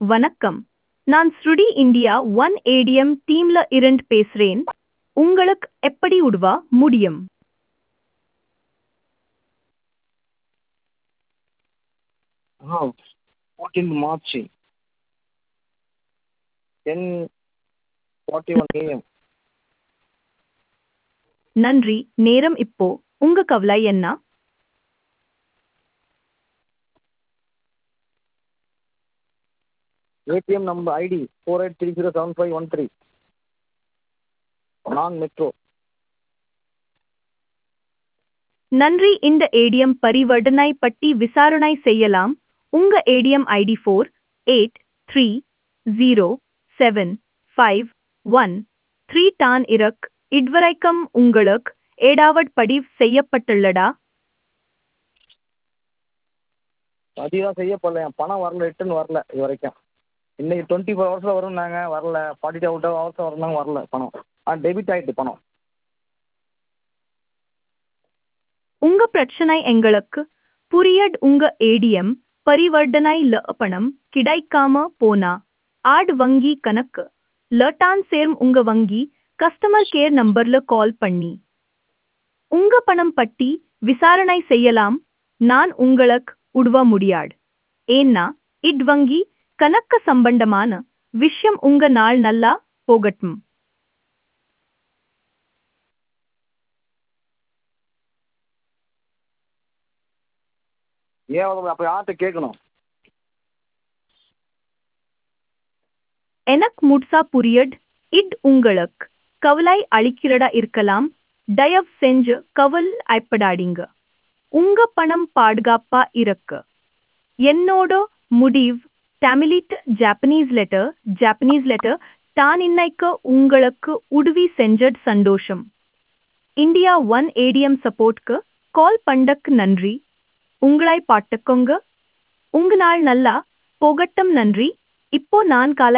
வணக்கம் நான் ஸ்ருடி இந்தியா ஒன் ஏடிஎம் டீம்ல இருந்து பேசுறேன் உங்களுக்கு எப்படி உதவ முடியும் ஆ fourteen March ten forty one AM நன்றி நேரம் இப்போ உங்க கவலை என்ன ATM number ID four eight three zero seven five one three நான் மெட்ரோ நன்றி இந்த ஏடிஎம் பரிவர்த்தனை பற்றி விசாரணை செய்யலாம் உங்க ATM ID four eight three zero seven five one three டான் இருக்கு இதுவரைக்கும் உங்களுக்கு ஏடாவட் பதிவு செய்யப்பட்டுள்ளதா பதிவாக செய்யப்படல என் பணம் வரல ரிட்டர்ன் வரல இது வரைக்கும் இன்னைக்கு டுவெண்ட்டி ஃபோர் ஹவர்ஸில் வரும்னாங்க வரல ஃபார்ட்டி டூ அவுட் ஹவர்ஸில் வரும்னாங்க வரல பணம் ஆ டெபிட் ஆகிட்டு பணம் உங்க பிரச்சனை எங்களுக்கு புரியட் உங்க ஏடிஎம் பரிவர்த்தனைல பணம் கிடைக்காம போனா ஆட் வங்கி கணக்கு லட்டான் சேரும் உங்க வங்கி கஸ்டமர் கேர் நம்பர்ல கால் பண்ணி உங்க பணம் பற்றி விசாரணை செய்யலாம் நான் உங்களுக்கு உதவ முடியாது ஏன்னா இட் வங்கி கணக்கு சம்பந்தமான விஷயம் உங்க நாள் நல்லா போகட்டும் ஏன் அப்போ யார்கிட்ட கேட்கணும் எனக்கு முட்சா புரியட் இட் உங்களுக்கு கவலை அளிக்கிறதா இருக்கலாம் தயவு செஞ்சு கவல் ஐப்படாதீங்க உங்க பணம் பாதுகாப்பா இருக்கு என்னோட முடிவ் தமிழிட் ஜாப்பனீஸ் லெட்டர் ஜாப்பனீஸ் லெட்டர் தான் இன்னைக்கு உங்களுக்கு உதவி செஞ்சது சந்தோஷம் இந்தியா ஒன் ஏடிஎம் சப்போர்ட்க்கு கால் பண்ணக்கு நன்றி உங்களை பாட்டுக்கோங்க உங்க நாள் நல்லா போகட்டும் நன்றி இப்போ நான் காலை